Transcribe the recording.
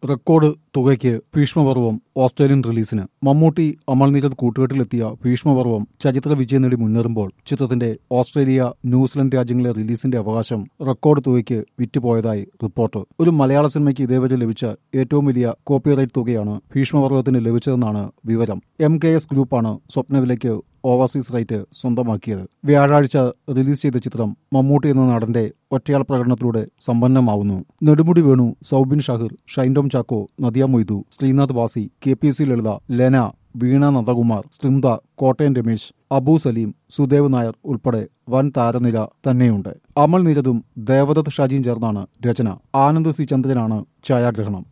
record തുകയ്ക്ക് Bheeshma Parvam Australian റിലീസിന് മമ്മൂട്ടി അമൽനീരത് കൂട്ടുകെട്ടിലെത്തിയ ഭീഷ്മപർവം ചരിത്ര വിജയം നേടി മുന്നേറുമ്പോൾ ചിത്രത്തിന്റെ ഓസ്ട്രേലിയ ന്യൂസിലൻഡ് രാജ്യങ്ങളിലെ റിലീസിന്റെ അവകാശം റെക്കോർഡ് തുകയ്ക്ക് വിറ്റുപോയതായി റിപ്പോർട്ട് ഒരു മലയാള സിനിമയ്ക്ക് ഇതേവരെ ലഭിച്ച ഏറ്റവും വലിയ കോപ്പിറൈറ്റ് തുകയാണ് ഭീഷ്മപർവത്തിന് ലഭിച്ചതെന്നാണ് വിവരം എം കെ എസ് ഗ്രൂപ്പാണ് സ്വപ്നവിലയ്ക്ക് ഓവർസീസ് റൈറ്റ് സ്വന്തമാക്കിയത് വ്യാഴാഴ്ച റിലീസ് ചെയ്ത ചിത്രം മമ്മൂട്ടി എന്ന നടന്റെ ഒറ്റയാൾ പ്രകടനത്തിലൂടെ സമ്പന്നമാവുന്നു Nedumudi Venu Soubin Shahir Shine Tom Chacko Nadiya Moidu Sreenath Bhasi K P C Lalitha Lena Veena Nandakumar സ്ലിംദ കോട്ടയം രമേശ് അബു സലീം സുദേവ് നായർ ഉൾപ്പെടെ വൻ താരനിര തന്നെയുണ്ട് അമൽ നിരതും ദേവദത്ത് ഷാജിയും ചേർന്നാണ് രചന ആനന്ദ് സി ചന്ദ്രനാണ് ഛായാഗ്രഹണം